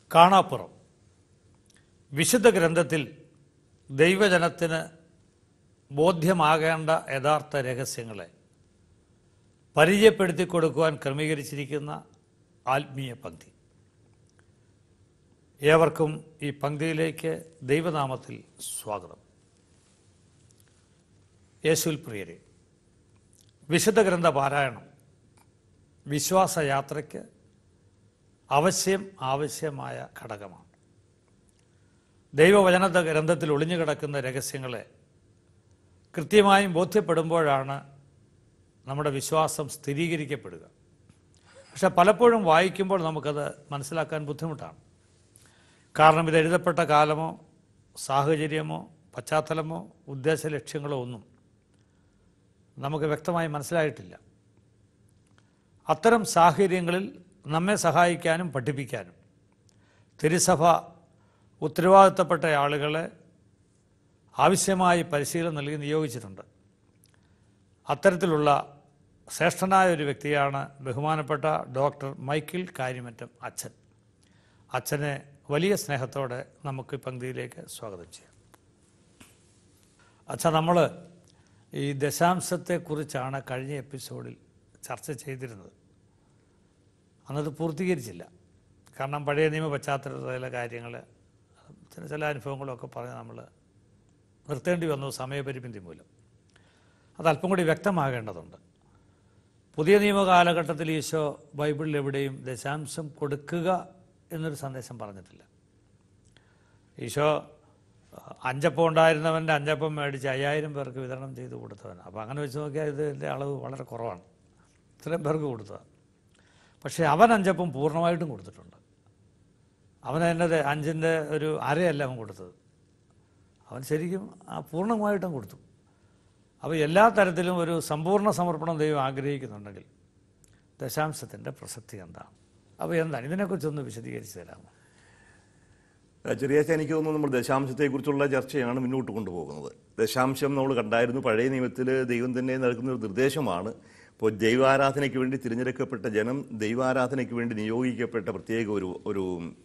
കാണാപ്പുറം വിശുദ്ധ ഗ്രന്ഥത്തിൽ ദൈവജനത്തിന് ബോധ്യമാകേണ്ട യഥാർത്ഥ രഹസ്യങ്ങളെ പരിചയപ്പെടുത്തി കൊടുക്കുവാൻ ക്രമീകരിച്ചിരിക്കുന്ന ആത്മീയ പങ്ക്തി ഏവർക്കും ഈ പങ്ക്തിയിലേക്ക് ദൈവനാമത്തിൽ സ്വാഗതം യേശുൽ പ്രിയരെ വിശുദ്ധ ഗ്രന്ഥ പാരായണം വിശ്വാസയാത്രയ്ക്ക് അവശ്യം ആവശ്യമായ ഘടകമാണ് ദൈവവചന ഗ്രന്ഥത്തിൽ ഒളിഞ്ഞു കിടക്കുന്ന രഹസ്യങ്ങളെ കൃത്യമായും ബോധ്യപ്പെടുമ്പോഴാണ് നമ്മുടെ വിശ്വാസം സ്ഥിരീകരിക്കപ്പെടുക പക്ഷെ പലപ്പോഴും വായിക്കുമ്പോൾ നമുക്കത് മനസ്സിലാക്കാൻ ബുദ്ധിമുട്ടാണ് കാരണം ഇത് എഴുതപ്പെട്ട കാലമോ സാഹചര്യമോ പശ്ചാത്തലമോ ഉദ്ദേശ ലക്ഷ്യങ്ങളോ ഒന്നും നമുക്ക് വ്യക്തമായി മനസ്സിലായിട്ടില്ല അത്തരം സാഹചര്യങ്ങളിൽ നമ്മെ സഹായിക്കാനും പഠിപ്പിക്കാനും തിരുസഭ ഉത്തരവാദിത്തപ്പെട്ട ആളുകളെ ആവശ്യമായി പരിശീലനം നൽകി നിയോഗിച്ചിട്ടുണ്ട് അത്തരത്തിലുള്ള ശ്രേഷ്ഠനായ ഒരു വ്യക്തിയാണ് ബഹുമാനപ്പെട്ട ഡോക്ടർ മൈക്കിൾ കാര്യമറ്റം അച്ഛൻ അച്ഛനെ വലിയ സ്നേഹത്തോടെ നമുക്ക് ഈ പങ്ക്തിയിലേക്ക് സ്വാഗതം ചെയ്യാം അച്ഛാ നമ്മൾ ഈ ദശാംശത്തെക്കുറിച്ചാണ് കഴിഞ്ഞ എപ്പിസോഡിൽ ചർച്ച ചെയ്തിരുന്നത് അന്നത് പൂർത്തീകരിച്ചില്ല കാരണം പഴയ നിയമ പശ്ചാത്തലത്തിലെ കാര്യങ്ങൾ ചില ചില അനുഭവങ്ങളൊക്കെ പറഞ്ഞ് നമ്മൾ നിർത്തേണ്ടി വന്നു സമയപരിമിതി മൂലം അത് അല്പം കൂടി വ്യക്തമാകേണ്ടതുണ്ട് പുതിയ നിയമ കാലഘട്ടത്തിൽ ഈശോ ബൈബിളിൽ എവിടെയും ദശാംശം കൊടുക്കുക എന്നൊരു സന്ദേശം പറഞ്ഞിട്ടില്ല ഈശോ അഞ്ചപ്പം ഉണ്ടായിരുന്നവൻ്റെ അഞ്ചപ്പം മേടിച്ച് അയ്യായിരം പേർക്ക് വിതരണം ചെയ്ത് കൊടുത്തവൻ അപ്പോൾ അങ്ങനെ വെച്ച് നോക്കിയാൽ ഇതിൻ്റെ അളവ് വളരെ കുറവാണ് ഇത്രയും പേർക്ക് കൊടുത്തതാണ് പക്ഷേ അവൻ അഞ്ചപ്പം പൂർണ്ണമായിട്ടും കൊടുത്തിട്ടുണ്ട് അവൻ അതിൻ്റെ അഞ്ചിൻ്റെ ഒരു അരയല്ല അവൻ കൊടുത്തത് അവൻ ശരിക്കും ആ പൂർണ്ണമായിട്ടും കൊടുത്തു അപ്പോൾ എല്ലാ തരത്തിലും ഒരു സമ്പൂർണ്ണ സമർപ്പണം ദൈവം ആഗ്രഹിക്കുന്നുണ്ടെങ്കിൽ ദശാംശത്തിൻ്റെ പ്രസക്തി എന്താണ് അപ്പോൾ എന്താണ് ഇതിനെക്കുറിച്ചൊന്ന് വിശദീകരിച്ച് തരാമോ ചെറിയ എനിക്ക് തോന്നുന്നു നമ്മൾ ദശാംശത്തെക്കുറിച്ചുള്ള ചർച്ചയാണ് മുന്നോട്ട് കൊണ്ടുപോകുന്നത് ദശാംശം നമ്മൾ കണ്ടായിരുന്നു പഴയ നിയമത്തിൽ ദൈവം തന്നെ നൽകുന്ന ഒരു നിർദ്ദേശമാണ് ഇപ്പോൾ ദൈവാരാധനയ്ക്ക് വേണ്ടി തിരഞ്ഞെടുക്കപ്പെട്ട ജനം ദൈവാരാധനയ്ക്ക് വേണ്ടി നിയോഗിക്കപ്പെട്ട പ്രത്യേക ഒരു ഒരു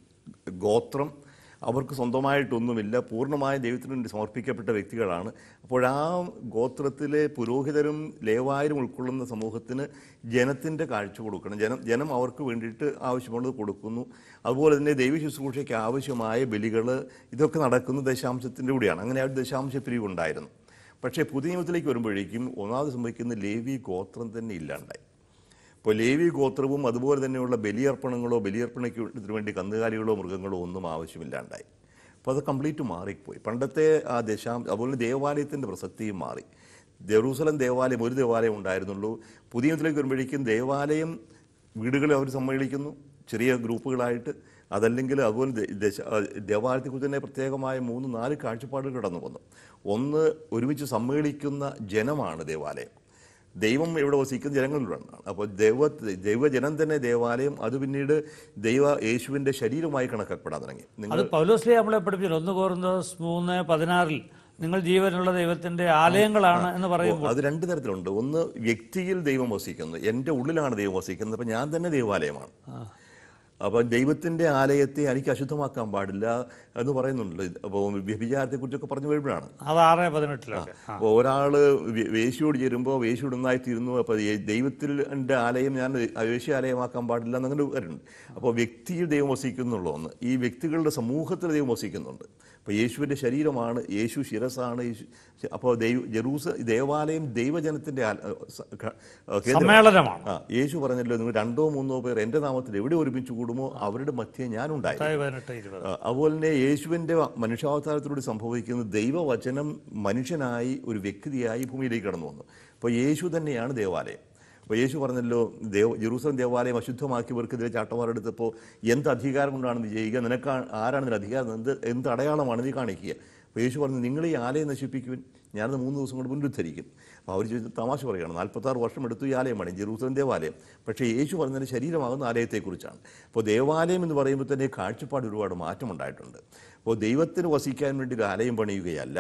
ഗോത്രം അവർക്ക് സ്വന്തമായിട്ടൊന്നുമില്ല പൂർണ്ണമായ ദൈവത്തിന് വേണ്ടി സമർപ്പിക്കപ്പെട്ട വ്യക്തികളാണ് അപ്പോൾ ആ ഗോത്രത്തിലെ പുരോഹിതരും ലേവായരും ഉൾക്കൊള്ളുന്ന സമൂഹത്തിന് ജനത്തിൻ്റെ കാഴ്ച കൊടുക്കണം ജനം ജനം അവർക്ക് വേണ്ടിയിട്ട് ആവശ്യമുള്ളത് കൊടുക്കുന്നു അതുപോലെ തന്നെ ദൈവ ശുശ്രൂഷയ്ക്ക് ആവശ്യമായ ബലികൾ ഇതൊക്കെ നടക്കുന്ന ദശാംശത്തിൻ്റെ കൂടിയാണ് അങ്ങനെ ആ ഒരു ദശാംശ പിരിവ് ഉണ്ടായിരുന്നു പക്ഷേ പുതിയ നിയമത്തിലേക്ക് വരുമ്പോഴേക്കും ഒന്നാമത് സംഭവിക്കുന്ന ലേവി ഗോത്രം തന്നെ ഇല്ലാണ്ടായി ഇപ്പോൾ ലേവി ഗോത്രവും അതുപോലെ തന്നെയുള്ള ബലിയർപ്പണങ്ങളോ ബലിയർപ്പണയ്ക്ക് വേണ്ടി കന്നുകാലികളോ മൃഗങ്ങളോ ഒന്നും ആവശ്യമില്ലാണ്ടായി അപ്പോൾ അത് കംപ്ലീറ്റ് മാറിപ്പോയി പണ്ടത്തെ ആ ദശാം അതുപോലെ ദേവാലയത്തിൻ്റെ പ്രസക്തിയും മാറി ജെറൂസലം ദേവാലയം ഒരു ദേവാലയം ഉണ്ടായിരുന്നുള്ളൂ പുതിയ നിയമത്തിലേക്ക് വരുമ്പോഴേക്കും ദേവാലയം വീടുകളിൽ അവർ സമ്മേളിക്കുന്നു ചെറിയ ഗ്രൂപ്പുകളായിട്ട് അതല്ലെങ്കിൽ അതുപോലെ ദ- ദശ ആ, ദേവാലയത്തെക്കുറിച്ച് തന്നെ പ്രത്യേകമായ മൂന്ന് നാല് കാഴ്ചപ്പാടുകൾ കടന്നു വന്നു ഒന്ന് ഒരുമിച്ച് സമ്മേളിക്കുന്ന ജനമാണ് ദേവാലയം ദൈവം എവിടെ വസിക്കുന്ന ജനങ്ങളിലാണ് അപ്പോൾ ദൈവ ദൈവജനം തന്നെ ദേവാലയം അത് പിന്നീട് ദൈവ യേശുവിൻ്റെ ശരീരമായി കണക്കാക്കപ്പെടാൻ തുടങ്ങി നിങ്ങൾ അത് പൗലോസ്ലി നമ്മളെ പഠിപ്പിച്ചു ഒന്ന് കോറിന്തോസ് മൂന്ന് പതിനാറിൽ നിങ്ങൾ ജീവനുള്ള ദൈവത്തിന്റെ ആലയങ്ങളാണ് എന്ന് പറയുമ്പോൾ അത് രണ്ട് തരത്തിലുണ്ട് ഒന്ന് വ്യക്തിയിൽ ദൈവം വസിക്കുന്നു എൻ്റെ ഉള്ളിലാണ് ദൈവം വസിക്കുന്നത് അപ്പം ഞാൻ തന്നെ ദേവാലയമാണ് അപ്പോൾ ദൈവത്തിൻ്റെ ആലയത്തെ എനിക്ക് അശുദ്ധമാക്കാൻ പാടില്ല എന്ന് പറയുന്നുണ്ട് അപ്പോൾ വ്യഭിചാരത്തെക്കുറിച്ചൊക്കെ പറഞ്ഞു വരുമ്പോഴാണ് അത് ആറ് പതിനെട്ടിലൊക്കെ ആ. അപ്പോൾ ഒരാൾ വേശിയോട് ചേരുമ്പോൾ വേശിയോട് ഒന്നായി തീരുന്നു അപ്പോൾ ദൈവത്തിൻ്റെ ആലയം ഞാൻ വേശ്യ ആലയമാക്കാൻ പാടില്ല എന്നങ്ങനെ വരുന്നുണ്ട് അപ്പോൾ വ്യക്തിയിൽ ദൈവം വസിക്കുന്നുള്ള ഒന്ന് ഈ വ്യക്തികളുടെ സമൂഹത്തിൽ ദൈവം വസിക്കുന്നുണ്ട് അപ്പോൾ യേശുവിൻ്റെ ശരീരമാണ് യേശു ശിരസാണ് യേശു അപ്പോൾ ദൈവ ജെറൂസ ദേവാലയം ദൈവജനത്തിൻ്റെ ആല- സ- ക- കേന്ദ്രമാണ്. സമ്മേളനമാണ് ആ യേശു പറഞ്ഞല്ലോ നിങ്ങൾ രണ്ടോ മൂന്നോ പേർ എൻ്റെ നാമത്തിൽ എവിടെ ഒരുമിച്ച് കൂടുമോ അവരുടെ മധ്യേ ഞാനുണ്ടായി പത്തായി പതിനെട്ട് ഇരുപത് ആ, അതുപോലെ തന്നെ യേശുവിൻ്റെ മനുഷ്യാവതാരത്തിലൂടെ സംഭവിക്കുന്ന ദൈവവചനം മനുഷ്യനായി ഒരു വ്യക്തിയായി ഭൂമിയിലേക്ക് കടന്നു വന്നു അപ്പോൾ യേശു തന്നെയാണ് ദേവാലയം അപ്പോൾ യേശു പറഞ്ഞല്ലോ ദേവ ജെറൂസലം ദേവാലയം അശുദ്ധമാക്കിയവർക്കെതിരെ ചാട്ടമാരെടുത്തപ്പോൾ എന്ത് അധികാരം കൊണ്ടാണ് നീ ചെയ്യുക നിനക്ക് ആരാണ് ഇതിന് അധികാരം എന്ത് എന്ത് അടയാളമാണ് നീ കാണിക്കുക അപ്പോൾ യേശു പറഞ്ഞു നിങ്ങൾ ഈ ആലയം നശിപ്പിക്കുവിൻ ഞാനത് മൂന്ന് ദിവസം കൊണ്ട് പുനരുദ്ധരിക്കും അപ്പോൾ അവർ ചോദിച്ചു തമാശ പറയുകയാണ് നാൽപ്പത്താറ് വർഷം എടുത്തു ഈ ആലയം പണി ജെറൂസലം ദേവാലയം പക്ഷേ യേശു പറഞ്ഞതിന് ശരീരമാകുന്ന ആലയത്തെക്കുറിച്ചാണ് അപ്പോൾ ദേവാലയം എന്ന് പറയുമ്പോൾ തന്നെ കാഴ്ചപ്പാട് ഒരുപാട് മാറ്റമുണ്ടായിട്ടുണ്ട് അപ്പോൾ ദൈവത്തിന് വസിക്കാൻ വേണ്ടി ഒരു ആലയം പണിയുകയല്ല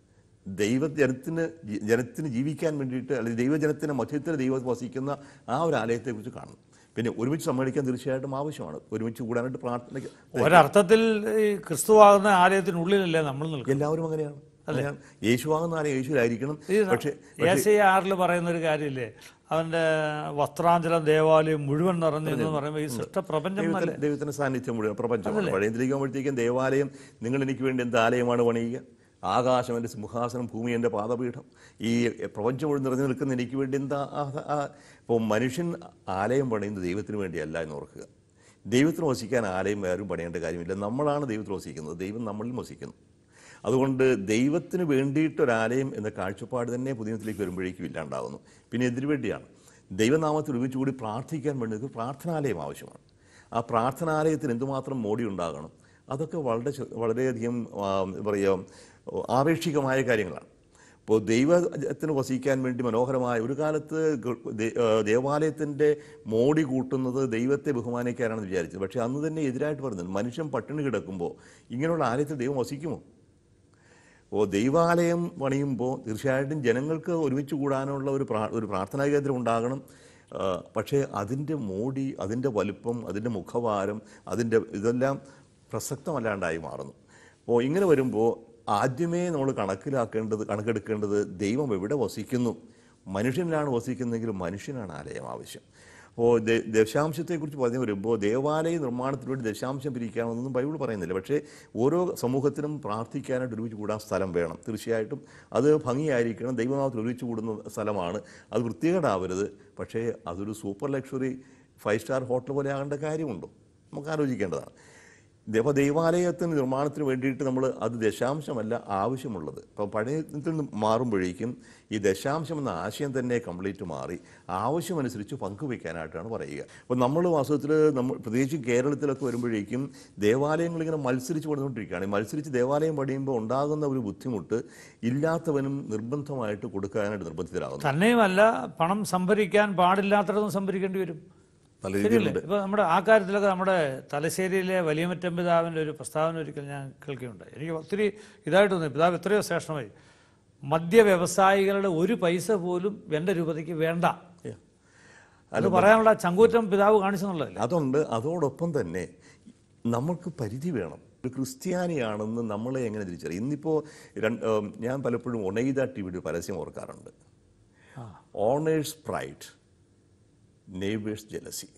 ദൈവജനത്തിന് ജി- ജനത്തിന് ജീവിക്കാൻ വേണ്ടിയിട്ട് അല്ലെങ്കിൽ ദൈവജനത്തിന് മധ്യത്തിൽ ദൈവം വസിക്കുന്ന ആ ഒരു ആലയത്തെക്കുറിച്ച് കാണുന്നു പിന്നെ ഒരുമിച്ച് സമ്മേളിക്കാൻ തീർച്ചയായിട്ടും ആവശ്യമാണ് ഒരുമിച്ച് കൂടാനായിട്ട് പ്രാർത്ഥന ഒരർത്ഥത്തിൽ ഈ ക്രിസ്തുവാകുന്ന ആലയത്തിനുള്ളിലല്ലേ നമ്മൾ നിൽക്കുന്നത് എല്ലാവരും അങ്ങനെയാണ് അങ്ങനെയാണ് യേശുവാകുന്ന ആരും യേശുവിലായിരിക്കണം പക്ഷേ ഏശയ ആറിൽ പറയുന്ന ഒരു കാര്യമില്ലേ അവന്റെ വസ്ത്രാഞ്ചലം ദേവാലയം മുഴുവൻ നിറഞ്ഞു എന്ന് പറയുമ്പോൾ ഈ സൃഷ്ട പ്രപഞ്ചം ദൈവത്തിന് ദൈവത്തിന്റെ സാന്നിധ്യം മുഴുവൻ പ്രപഞ്ചമാണ് പഴയതിലേക്ക് പോകുമ്പോഴത്തേക്കും ദേവാലയം നിങ്ങൾ എനിക്ക് വേണ്ടി എന്ത് ആലയമാണ് പണിയുക ആകാശം എൻ്റെ സിംഹാസനം ഭൂമി എൻ്റെ പാദപീഠം ഈ പ്രപഞ്ചം മുഴുവൻ നിറഞ്ഞു നിൽക്കുന്ന എനിക്ക് വേണ്ടി എന്താ ഇപ്പോൾ മനുഷ്യൻ ആലയം പണിയുന്നത് ദൈവത്തിന് വേണ്ടിയല്ല എന്ന് ഓർക്കുക ദൈവത്തിന് വസിക്കാൻ ആലയം ആരും പണിയേണ്ട കാര്യമില്ല നമ്മളാണ് ദൈവത്തിൽ വസിക്കുന്നത് ദൈവം നമ്മളിൽ വസിക്കുന്നു അതുകൊണ്ട് ദൈവത്തിന് വേണ്ടിയിട്ടൊരാലയം എന്ന കാഴ്ചപ്പാട് തന്നെ പുതിയത്തിലേക്ക് വരുമ്പോഴേക്കും ഇല്ലാണ്ടാകുന്നു പിന്നെ എന്തിനു വേണ്ടിയാണ് ദൈവനാമത്തിൽ ഒരുമിച്ച് കൂടി പ്രാർത്ഥിക്കാൻ വേണ്ടി ഒരു പ്രാർത്ഥനാലയം ആവശ്യമാണ് ആ പ്രാർത്ഥനാലയത്തിന് എന്തുമാത്രം മോടി ഉണ്ടാകണം അതൊക്കെ വളരെ ചെ- വളരെയധികം ആ, എന്താ പറയുക ആപേക്ഷികമായ കാര്യങ്ങളാണ് ഇപ്പോൾ ദൈവത്തിന് വസിക്കാൻ വേണ്ടി മനോഹരമായ ഒരു കാലത്ത് ഗ- ദേ- ആ, ദേവാലയത്തിൻ്റെ മോടി കൂട്ടുന്നത് ദൈവത്തെ ബഹുമാനിക്കാനാണെന്ന് വിചാരിച്ചത് പക്ഷേ അന്ന് തന്നെ എതിരായിട്ട് പറഞ്ഞത് മനുഷ്യൻ പട്ടിണി കിടക്കുമ്പോൾ ഇങ്ങനെയുള്ള ആലയത്തിൽ ദൈവം വസിക്കുമോ ഓ ദൈവാലയം പണിയുമ്പോൾ തീർച്ചയായിട്ടും ജനങ്ങൾക്ക് ഒരുമിച്ച് കൂടാനുള്ള ഒരു പ്രാ ഒരു പ്രാർത്ഥനാ കേന്ദ്രം ഉണ്ടാകണം ആ, പക്ഷേ അതിൻ്റെ മോടി അതിൻ്റെ വലുപ്പം അതിൻ്റെ മുഖഭാരം അതിൻ്റെ ഇതെല്ലാം പ്രസക്തമല്ലാണ്ടായി മാറുന്നു അപ്പോൾ ഇങ്ങനെ വരുമ്പോൾ ആദ്യമേ നമ്മൾ കണക്കിലാക്കേണ്ടത് കണക്കെടുക്കേണ്ടത് ദൈവം എവിടെ വസിക്കുന്നു മനുഷ്യനിലാണ് വസിക്കുന്നതെങ്കിൽ മനുഷ്യനാണ് ആലയം ആവശ്യം അപ്പോൾ ദ- ദശാംശത്തെക്കുറിച്ച് പറഞ്ഞു വരുമ്പോൾ ദേവാലയ നിർമ്മാണത്തിന് വേണ്ടി ദശാംശം പിരിക്കാമെന്നൊന്നും ബൈബിൾ പറയുന്നില്ല പക്ഷേ ഓരോ സമൂഹത്തിനും പ്രാർത്ഥിക്കാനായിട്ട് ഒരുമിച്ച് കൂടാൻ സ്ഥലം വേണം തീർച്ചയായിട്ടും അത് ഭംഗിയായിരിക്കണം ദൈവനാമത്തിൽ ഒരുമിച്ച് കൂടുന്ന സ്ഥലമാണ് അത് വൃത്തികേടാവരുത് പക്ഷേ അതൊരു super luxury five star hotel പോലെ ആകേണ്ട കാര്യമുണ്ടോ നമുക്ക് ആലോചിക്കേണ്ടതാണ് അപ്പോൾ ദൈവാലയത്തിന് നിർമ്മാണത്തിന് വേണ്ടിയിട്ട് നമ്മൾ അത് ദശാംശമല്ല ആവശ്യമുള്ളത് ഇപ്പോൾ പഴയത്തിൽ നിന്ന് മാറുമ്പോഴേക്കും ഈ ദശാംശം എന്ന ആശയം തന്നെ കംപ്ലീറ്റ് മാറി ആവശ്യമനുസരിച്ച് പങ്കുവയ്ക്കാനായിട്ടാണ് പറയുക അപ്പോൾ നമ്മൾ വാസ്തവത്തിൽ നമ്മൾ പ്രത്യേകിച്ച് കേരളത്തിലൊക്കെ വരുമ്പോഴേക്കും ദേവാലയങ്ങൾ ഇങ്ങനെ മത്സരിച്ച് പണിതുകൊണ്ടിരിക്കുകയാണ് ഈ മത്സരിച്ച് ദേവാലയം പണിയുമ്പോൾ ഉണ്ടാകുന്ന ഒരു ബുദ്ധിമുട്ട് ഇല്ലാത്തവനും നിർബന്ധമായിട്ട് കൊടുക്കാനായിട്ട് നിർബന്ധിതരാകുന്നു തന്നെയുമല്ല പണം സംഭരിക്കാൻ പാടില്ലാത്തതും സംഭരിക്കേണ്ടി വരും പല ശരിയല്ലേ രീതിയിലുണ്ട് ഇപ്പൊ നമ്മുടെ ആ കാര്യത്തിലൊക്കെ നമ്മുടെ തലശ്ശേരിയിലെ വലിയമറ്റം പിതാവിൻ്റെ ഒരു പ്രസ്താവന ഒരിക്കൽ ഞാൻ കേൾക്കുകയുണ്ടായി എനിക്ക് ഒത്തിരി ഇതായിട്ട് തോന്നി പിതാവ് എത്രയോ ശ്രേഷ്ഠമായി മദ്യ വ്യവസായികളുടെ ഒരു പൈസ പോലും എൻ്റെ രൂപതയ്ക്ക് വേണ്ട Yeah. അത് പറയാനുള്ള ചങ്കൂറ്റം പിതാവ് കാണിച്ചെന്നുള്ളതല്ല അതുണ്ട് അതോടൊപ്പം തന്നെ നമ്മൾക്ക് പരിധി വേണം ഒരു ക്രിസ്ത്യാനിയാണെന്ന് നമ്മളെ എങ്ങനെ തിരിച്ചറിയും ഇന്നിപ്പോൾ രണ്ട് ഉം, ഞാൻ പലപ്പോഴും ഒണൈദ ടി വിയുടെ പരസ്യം ഓർക്കാറുണ്ട് ഓണേഴ്സ് പ്രൈഡ് നെയ്ബേഴ്സ് ജലസി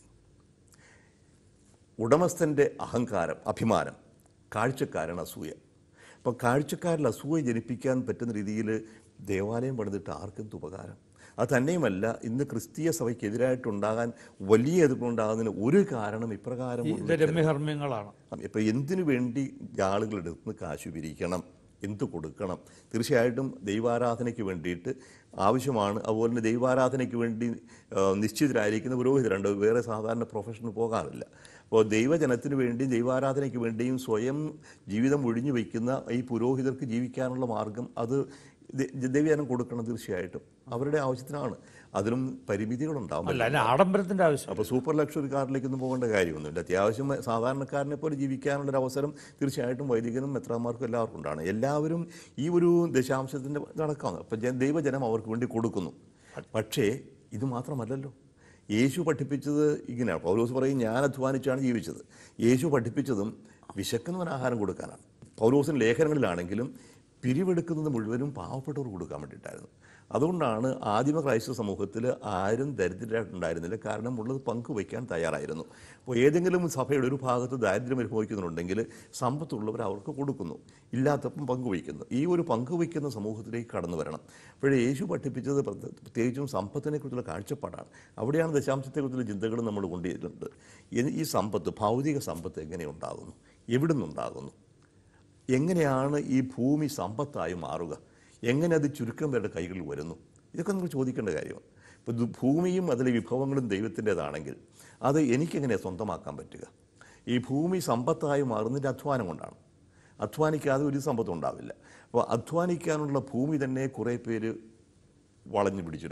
ഉടമസ്ഥൻ്റെ അഹങ്കാരം അഭിമാനം കാഴ്ചക്കാരൻ അസൂയ അപ്പം കാഴ്ചക്കാരിൽ അസൂയ ജനിപ്പിക്കാൻ പറ്റുന്ന രീതിയിൽ ദേവാലയം പണിതിട്ട് ആർക്കെന്ത് ഉപകാരം അത് തന്നെയുമല്ല ഇന്ന് ക്രിസ്തീയ സഭയ്ക്കെതിരായിട്ടുണ്ടാകാൻ വലിയ എതിർപ്പുണ്ടാകുന്നതിന് ഒരു കാരണം ഇപ്രകാരം ഇത് രമ്യഹർമ്മ്യങ്ങളാണ് ഇപ്പം എന്തിനു വേണ്ടി ആളുകളുടെ അടുത്ത് നിന്ന് കാശ് പിരിക്കണം എന്ത് കൊടുക്കണം തീർച്ചയായിട്ടും ദൈവാരാധനയ്ക്ക് വേണ്ടിയിട്ട് ആവശ്യമാണ് അതുപോലെ തന്നെ ദൈവാരാധനയ്ക്ക് വേണ്ടി ആ, നിശ്ചിതരായിരിക്കുന്ന പുരോഹിതരുണ്ട് വേറെ സാധാരണ പ്രൊഫഷന് പോകാറില്ല അപ്പോൾ ദൈവജനത്തിന് വേണ്ടിയും ദൈവാരാധനയ്ക്ക് വേണ്ടിയും സ്വയം ജീവിതം ഒഴിഞ്ഞു വയ്ക്കുന്ന ഈ പുരോഹിതർക്ക് ജീവിക്കാനുള്ള മാർഗം അത് ദ- ദൈവജനം കൊടുക്കണം തീർച്ചയായിട്ടും അവരുടെ ആവശ്യത്തിനാണ് അതിനും പരിമിതികളുണ്ടാവും അല്ല അതിന് ആഡംബരത്തിന്റെ ആവശ്യം അപ്പോൾ സൂപ്പർ ലക്ഷറി കാറിലേക്കൊന്നും പോകേണ്ട കാര്യമൊന്നുമില്ല അത്യാവശ്യം സാധാരണക്കാരനെ പോലെ ജീവിക്കാനുള്ളൊരു അവസരം തീർച്ചയായിട്ടും വൈദികനും മെത്രാന്മാർക്കും എല്ലാവർക്കും ഉണ്ടാണ് എല്ലാവരും ഈ ഒരു ദശാംശത്തിൻ്റെ നടക്കാണ് അപ്പം ജന- ദൈവജനം അവർക്ക് വേണ്ടി കൊടുക്കുന്നു പക്ഷേ ഇത് മാത്രമല്ലല്ലോ യേശു പഠിപ്പിച്ചത് ഇങ്ങനെയാണ് പൗലോസ് പറയും ഞാൻ അധ്വാനിച്ചാണ് ജീവിച്ചത് യേശു പഠിപ്പിച്ചതും വിശക്കുന്നവന് ആഹാരം കൊടുക്കാനാണ് പൗലോസിൻ്റെ ലേഖനങ്ങളിലാണെങ്കിലും പിരിവെടുക്കുന്നത് മുഴുവനും പാവപ്പെട്ടവർക്ക് കൊടുക്കാൻ വേണ്ടിയിട്ടായിരുന്നു അതുകൊണ്ടാണ് ആദിമ ക്രൈസ്തവ സമൂഹത്തിൽ ആരും ദരിദ്രരായിട്ടുണ്ടായിരുന്നില്ല കാരണം ഉള്ളത് പങ്കുവയ്ക്കാൻ തയ്യാറായിരുന്നു അപ്പോൾ ഏതെങ്കിലും സഭയുടെ ഒരു ഭാഗത്ത് ദാരിദ്ര്യം അനുഭവിക്കുന്നുണ്ടെങ്കിൽ സമ്പത്തുള്ളവർ അവർക്ക് കൊടുക്കുന്നു ഇല്ലാത്തപ്പം പങ്കുവയ്ക്കുന്നു ഈ ഒരു പങ്കുവയ്ക്കുന്ന സമൂഹത്തിലേക്ക് കടന്നു വരണം അപ്പോഴേ യേശു പഠിപ്പിച്ചത് പ്രത്യേക- പ്രത്യേകിച്ചും സമ്പത്തിനെക്കുറിച്ചുള്ള കാഴ്ചപ്പാടാണ് അവിടെയാണ് ദശാംശത്തെക്കുറിച്ചുള്ള ചിന്തകൾ നമ്മൾ കൊണ്ടുവരുന്നത് ഈ- ഈ സമ്പത്ത് ഭൗതിക സമ്പത്ത് എങ്ങനെ ഉണ്ടാകുന്നു എവിടെ നിന്നുണ്ടാകുന്നു എങ്ങനെയാണ് ഈ ഭൂമി സമ്പത്തായി മാറുക എങ്ങനെ അത് ചുരുക്കം പേരുടെ കൈകളിൽ വരുന്നു ഇതൊക്കെ നമുക്ക് ചോദിക്കേണ്ട കാര്യമാണ് ഇപ്പോൾ ഇത് ഭൂമിയും അതിലെ വിഭവങ്ങളും ദൈവത്തിൻ്റെതാണെങ്കിൽ അത് എനിക്കെങ്ങനെ സ്വന്തമാക്കാൻ പറ്റുക ഈ ഭൂമി സമ്പത്തായി മാറുന്നതിൻ്റെ അധ്വാനം കൊണ്ടാണ് അധ്വാനിക്കാതെ ഒരു സമ്പത്തും ഉണ്ടാവില്ല അപ്പോൾ അധ്വാനിക്കാനുള്ള ഭൂമി തന്നെ കുറേ പേര് വളഞ്ഞു പിടിച്ചെടുക്കുന്നു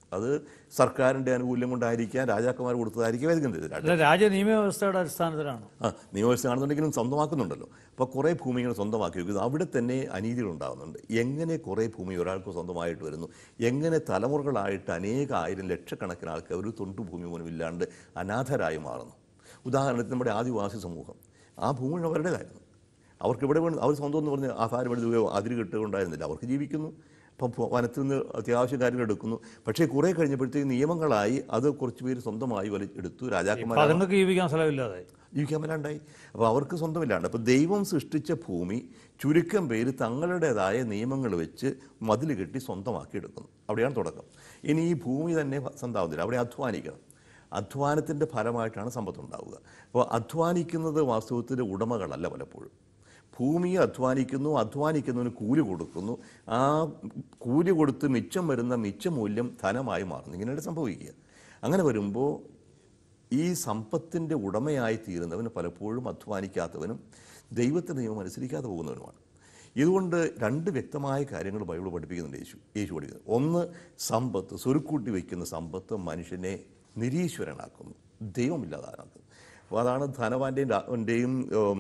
അത് സർക്കാരിൻ്റെ ആനുകൂല്യം കൊണ്ടായിരിക്കാം രാജാക്കന്മാർ കൊടുത്തതായിരിക്കും ഏതെങ്കിലും തരത്തിലാണ് അല്ല രാജ്യ നിയമവ്യവസ്ഥയുടെ അടിസ്ഥാനത്തിലാണ് ആ നിയമവ്യവസ്ഥ കാണുന്നുണ്ടെങ്കിലും സ്വന്തമാക്കുന്നുണ്ടല്ലോ അപ്പോൾ കുറേ ഭൂമികൾ സ്വന്തമാക്കി വെക്കുന്നു അവിടെ തന്നെ അനീതികൾ ഉണ്ടാകുന്നുണ്ട് എങ്ങനെ കുറേ ഭൂമി ഒരാൾക്ക് സ്വന്തമായിട്ട് വരുന്നു എങ്ങനെ തലമുറകളായിട്ട് അനേക ആയിരം ലക്ഷക്കണക്കിന് ആൾക്കാർ ഒരു തൊണ്ടു ഭൂമി പോലും ഇല്ലാണ്ട് അനാഥരായി മാറുന്നു ഉദാഹരണത്തിന് നമ്മുടെ ആദിവാസി സമൂഹം ആ ഭൂമി അവരുടേതായിരുന്നു അവർക്ക് ഇവിടെ വേണം അവർ സ്വന്തം എന്ന് പറഞ്ഞ് ആഹാരം എടുക്കുകയോ അതിര് കിട്ടുകയുണ്ടായിരുന്നില്ല അവർക്ക് ജീവിക്കുന്നു അപ്പം ഭൂ- വനത്തിൽ നിന്ന് അത്യാവശ്യ കാര്യങ്ങൾ എടുക്കുന്നു പക്ഷേ കുറേ കഴിഞ്ഞപ്പോഴത്തേക്ക് നിയമങ്ങളായി അത് കുറച്ച് പേര് സ്വന്തമായി വലി എടുത്തു രാജാക്കന്മാർ അപ്പം അതുങ്ങൾക്ക് ജീവിക്കാൻ സ്ഥലമില്ലാതായി ജീവിക്കാൻ മേലാണ്ടായി അപ്പോൾ അവർക്ക് സ്വന്തമില്ലാണ്ട് അപ്പോൾ ദൈവം സൃഷ്ടിച്ച ഭൂമി ചുരുക്കം പേര് തങ്ങളുടേതായ നിയമങ്ങൾ വെച്ച് മതിൽ കെട്ടി സ്വന്തമാക്കി എടുക്കുന്നു അവിടെയാണ് തുടക്കം ഇനി ഈ ഭൂമി തന്നെ സ്വന്തമാവുന്നില്ല അവിടെ അധ്വാനിക്കണം അധ്വാനത്തിൻ്റെ ഫലമായിട്ടാണ് സമ്പത്ത് ഉണ്ടാവുക അപ്പോൾ അധ്വാനിക്കുന്നത് വാസ്തവത്തിൻ്റെ ഉടമകളല്ല പലപ്പോഴും ഭൂമിയെ അധ്വാനിക്കുന്നു അധ്വാനിക്കുന്നതിന് കൂലി കൊടുക്കുന്നു ആ കൂലി കൊടുത്ത് മിച്ചം വരുന്ന മിച്ചമൂല്യം ധനമായി മാറുന്നു ഇങ്ങനെയാണ് സംഭവിക്കുക അങ്ങനെ വരുമ്പോൾ ഈ സമ്പത്തിൻ്റെ ഉടമയായി തീരുന്നവന് പലപ്പോഴും അധ്വാനിക്കാത്തവനും ദൈവത്തിൻ്റെ നിയമം അനുസരിക്കാതെ പോകുന്നവനുമാണ് ഇതുകൊണ്ട് രണ്ട് വ്യക്തമായ കാര്യങ്ങൾ ബൈബിൾ പഠിപ്പിക്കുന്നുണ്ട് യേശു യേശു പഠിക്കുന്നത് ഒന്ന് സമ്പത്ത് സ്വരുക്കൂട്ടി വയ്ക്കുന്ന സമ്പത്ത് മനുഷ്യനെ നിരീശ്വരനാക്കുന്നു ദൈവമില്ലാതാക്കുന്നു അപ്പോൾ അതാണ് ധനവാൻ്റെയും രാവൻ്റെയും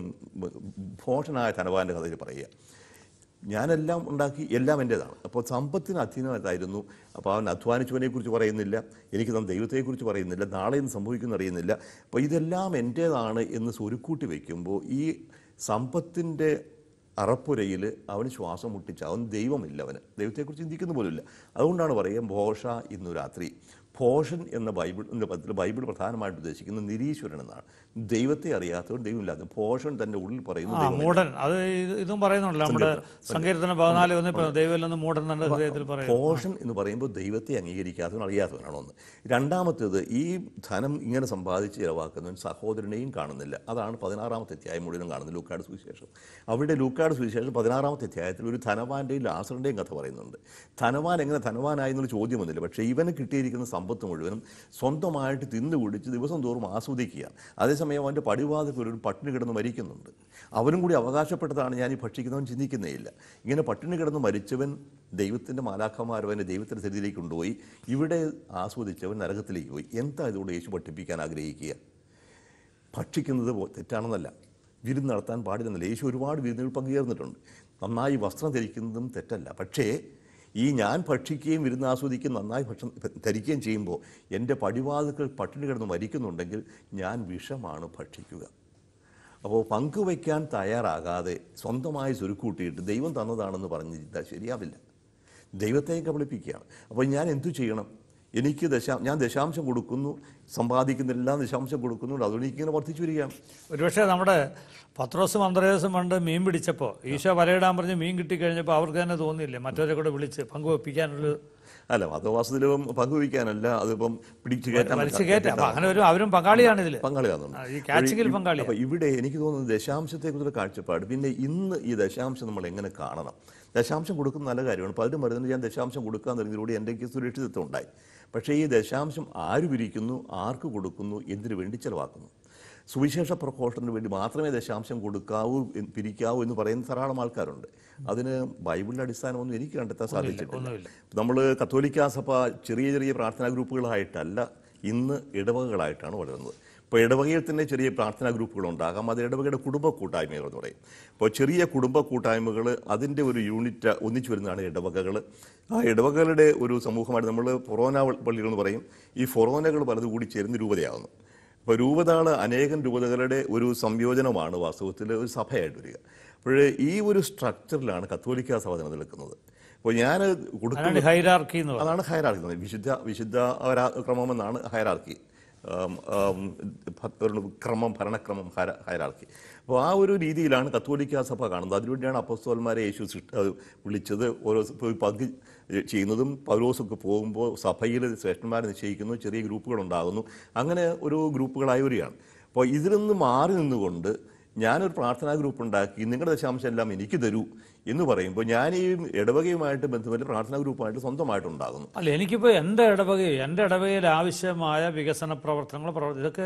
ഭോഷനായ ധനവാൻ്റെ കഥയിൽ പറയുക ഞാനെല്ലാം ഉണ്ടാക്കി എല്ലാം എൻ്റേതാണ് അപ്പോൾ സമ്പത്തിന് അധീനമായിട്ടായിരുന്നു അപ്പോൾ അവൻ അധ്വാനിച്ചവനെക്കുറിച്ച് പറയുന്നില്ല എനിക്ക് തന്ന ദൈവത്തെക്കുറിച്ച് പറയുന്നില്ല നാളെ എന്ത് സംഭവിക്കുമെന്ന് അറിയുന്നില്ല അപ്പോൾ ഇതെല്ലാം എൻ്റേതാണ് എന്ന് സ്വരുക്കൂട്ടി വയ്ക്കുമ്പോൾ ഈ സമ്പത്തിൻ്റെ അറപ്പുരയിൽ അവന് ശ്വാസം മുട്ടിച്ച് അവൻ ദൈവമില്ല അവന് ദൈവത്തെക്കുറിച്ച് ചിന്തിക്കുന്ന പോലുമില്ല അതുകൊണ്ടാണ് പറയുക ഭോഷ ഇന്നു രാത്രി ഭോഷൻ എന്ന ബൈബിൾ എന്ന പദത്തിൽ ബൈബിൾ പ്രധാനമായിട്ട് ഉദ്ദേശിക്കുന്നത് നിരീശ്വരൻ എന്നാണ് ദൈവത്തെ അറിയാത്തവൻ ദൈവമില്ലാത്ത ഭോഷൻ തൻ്റെ ഉള്ളിൽ പറയുന്നു ആ ദൈവം മൂടൻ അത് ഇത് ഇതും പറയുന്നുണ്ടല്ലോ നമ്മുടെ സങ്കീർത്തന പതിനാല് ഒന്ന് ഇപ്പൊ ദൈവമില്ലെന്ന് മൂടൻ എന്ന ഹൃദയത്തിൽ പറയും ഭോഷൻ എന്ന് പറയുമ്പോൾ ദൈവത്തെ അംഗീകരിക്കാത്തവൻ അറിയാത്തവനാണ് ഒന്ന് രണ്ടാമത്തേത് ഈ ധനം ഇങ്ങനെ സമ്പാദിച്ച് ചിലവാക്കുന്നവൻ സഹോദരനെയും കാണുന്നില്ല അതാണ് പതിനാറാമത്തെ അധ്യായം മുഴുവൻ കാണുന്നത് ലൂക്കാട് സുവിശേഷം അവിടെ ലൂക്കാട് സുവിശേഷം പതിനാറാമത്തെ അധ്യായത്തിൽ ഒരു ധനവാന്റെയും ലാസറിൻ്റെയും കഥ പറയുന്നുണ്ട് ധനവാൻ എങ്ങനെ ധനവാനായി എന്നുള്ള ചോദ്യം വന്നില്ല പക്ഷേ ഇവന് കിട്ടിയിരിക്കുന്ന സമ്പത്ത് മുഴുവനും സ്വന്തമായിട്ട് തിന്നു കുടിച്ച് ദിവസം തോറും ആസ്വദിക്കുക അതേസമയം അവൻ്റെ പടിവാതിൽ ഒരു പട്ടിണി കിടന്ന് മരിക്കുന്നുണ്ട് അവനും കൂടി അവകാശപ്പെട്ടതാണ് ഞാൻ ഈ ഭക്ഷിക്കുന്നവൻ ചിന്തിക്കുന്നേയില്ല ഇങ്ങനെ പട്ടിണി കിടന്ന് മരിച്ചവൻ ദൈവത്തിൻ്റെ മാലാഖമാരവനെ ദൈവത്തിൻ്റെ സ്ഥിതിയിലേക്ക് കൊണ്ടുപോയി ഇവിടെ ആസ്വദിച്ചവൻ നരകത്തിലേക്ക് പോയി എന്താ ഇതുകൊണ്ട് യേശു പഠിപ്പിക്കാൻ ആഗ്രഹിക്കുക ഭക്ഷിക്കുന്നത് പോ- തെറ്റാണെന്നല്ല വിരുന്ന് നടത്താൻ പാടില്ലെന്നല്ല യേശു ഒരുപാട് വിരുന്നുകൾ പങ്കുചേർന്നിട്ടുണ്ട് നന്നായി വസ്ത്രം ധരിക്കുന്നതും തെറ്റല്ല പക്ഷേ ഈ ഞാൻ ഭക്ഷിക്കുകയും വിരുന്ന് ആസ്വദിക്കുകയും നന്നായി ഭക്ഷണം ധരിക്കുകയും ചെയ്യുമ്പോൾ എൻ്റെ പടിവാതുക്കൾ പട്ടിണി കിടന്ന് മരിക്കുന്നുണ്ടെങ്കിൽ ഞാൻ വിഷമാണ് ഭക്ഷിക്കുക അപ്പോൾ പങ്കുവയ്ക്കാൻ തയ്യാറാകാതെ സ്വന്തമായി സ്വരുക്കൂട്ടിയിട്ട് ദൈവം തന്നതാണെന്ന് പറഞ്ഞ് ഇതാ ശരിയാവില്ല ദൈവത്തെയും കബളിപ്പിക്കുകയാണ് അപ്പോൾ ഞാൻ എന്തു ചെയ്യണം എനിക്ക് ദശാ ഞാൻ ദശാംശം കൊടുക്കുന്നു സമ്പാദിക്കുന്നെല്ലാം ദശാംശം കൊടുക്കുന്നു അതുകൊണ്ട് എനിക്കിങ്ങനെ വർദ്ധിച്ചു വരികയാണ് ഒരുപക്ഷെ നമ്മുടെ പത്രോസും അന്ത്രേസും പണ്ട് മീൻ പിടിച്ചപ്പോൾ ഈശോ വലയിടാൻ പറഞ്ഞ് മീൻ കിട്ടിക്കഴിഞ്ഞപ്പോൾ അവർക്ക് തന്നെ തോന്നിയില്ലേ മറ്റവരെ കൂടെ വിളിച്ച് പങ്കുവെപ്പിക്കാനൊരു അല്ല മതവാസത്തിലും പങ്കുവയ്ക്കാനല്ല അതിപ്പം പിടിച്ചു കയറ്റാൻ വലിച്ചു കയറ്റം അപ്പൊ അങ്ങനെ ഒരു അവരും പങ്കാളിയാണ് ഇതിൽ പങ്കാളിയാകുന്നുണ്ട് ഈ കാച്ചിങ്ങിൽ പങ്കാളി അപ്പോൾ ഇവിടെ എനിക്ക് തോന്നുന്നത് ദശാംശത്തെക്കുറിച്ചുള്ള കാഴ്ചപ്പാട് പിന്നെ ഇന്ന് ഈ ദശാംശം നമ്മൾ എങ്ങനെ കാണണം ദശാംശം കൊടുക്കുന്ന നല്ല കാര്യമാണ് പലരും പറയുന്നത് ഞാൻ ദശാംശം കൊടുക്കാൻ തുടങ്ങിയതിലൂടെ എൻ്റെ സുരക്ഷിതത്വം ഉണ്ടായി പക്ഷേ ഈ ദശാംശം ആര് പിരിക്കുന്നു ആർക്ക് കൊടുക്കുന്നു എന്തിനു വേണ്ടി ചെലവാക്കുന്നു സുവിശേഷ പ്രഘോഷണത്തിന് വേണ്ടി മാത്രമേ ദശാംശം കൊടുക്കാവൂ എന്ന് പിരിക്കാവൂ എന്ന് പറയുന്ന ധാരാളം ആൾക്കാരുണ്ട് അതിന് ബൈബിളിൻ്റെ അടിസ്ഥാനമൊന്നും എനിക്ക് കണ്ടെത്താൻ സാധിച്ചിട്ടില്ല ഒന്നുമില്ല നമ്മൾ കത്തോലിക്ക സഭ ചെറിയ ചെറിയ പ്രാർത്ഥനാ ഗ്രൂപ്പുകളായിട്ടല്ല ഇന്ന് ഇടവകകളായിട്ടാണ് വളരുന്നത് ഇപ്പോൾ ഇടവകയിൽ തന്നെ ചെറിയ പ്രാർത്ഥനാ ഗ്രൂപ്പുകൾ ഉണ്ടാകാം അത് ഇടവകയുടെ കുടുംബ കൂട്ടായ്മകൾ എന്ന് പറയും ഇപ്പോൾ ചെറിയ കുടുംബ കൂട്ടായ്മകൾ അതിൻ്റെ ഒരു യൂണിറ്റ് ഒന്നിച്ചു വരുന്നതാണ് ഇടവകകൾ ആ ഇടവകകളുടെ ഒരു സമൂഹമായിട്ട് നമ്മൾ ഫൊറോന പള്ളികൾ എന്ന് പറയും ഈ ഫൊറോനകൾ പലതും കൂടി ചേർന്ന് രൂപതയാകുന്നു അപ്പോൾ രൂപതകൾ അനേകം രൂപതകളുടെ ഒരു സംയോജനമാണ് വാസ്തവത്തിൽ ഒരു സഭയായിട്ട് വരിക അപ്പോൾ ഈ ഒരു സ്ട്രക്ചറിലാണ് കത്തോലിക്ക സഭ നിലനിൽക്കുന്നത് അപ്പോൾ ഞാൻ കൊടുക്കുന്ന അതാണ് ഹൈറാർക്കി എന്ന് പറയുന്നത് അതാണ് ഹയറാർക്കി വിശുദ്ധ വിശുദ്ധ ആരാ- ക്രമമെന്നാണ് ഹയറാർക്കി ആം, ആം, ഭ- ഒരു ക്രമം ഭരണക്രമം ഹര- ഹയറാർക്കി അപ്പോൾ ആ ഒരു രീതിയിലാണ് കത്തോലിക്ക സഭ കാണുന്നത് അതിനുവേണ്ടിയാണ് അപ്പസ്തോന്മാരെ യേശു സൃഷ്ട അത് വിളിച്ചത് ഓരോ സ- പോയി പങ്ക് ചെയ്യുന്നതും പൗലോസൊക്കെ പോകുമ്പോൾ സഭയിൽ ശ്രേഷ്ഠന്മാരെ നിശ്ചയിക്കുന്നു ചെറിയ ഗ്രൂപ്പുകൾ ഉണ്ടാകുന്നു അങ്ങനെ ഒരു ഗ്രൂപ്പുകളായി വരികയാണ് അപ്പോൾ ഇതിൽ നിന്ന് മാറി നിന്നുകൊണ്ട് ഞാനൊരു പ്രാർത്ഥനാ ഗ്രൂപ്പ് ഉണ്ടാക്കി നിങ്ങളുടെ ദശാംശം എല്ലാം എനിക്ക് തരൂ എന്ന് പറയുമ്പോൾ ഞാൻ ഈ ഇടവകയുമായിട്ട് ബന്ധപ്പെട്ട് പ്രാർത്ഥനാ ഗ്രൂപ്പുമായിട്ട് സ്വന്തമായിട്ടുണ്ടാകുന്നു അല്ല എനിക്കിപ്പോൾ എൻ്റെ ഇടവകയിൽ എൻ്റെ ഇടവകയിൽ ആവശ്യമായ വികസന പ്രവർത്തനങ്ങൾ പ്രവർത്തി ഇതൊക്കെ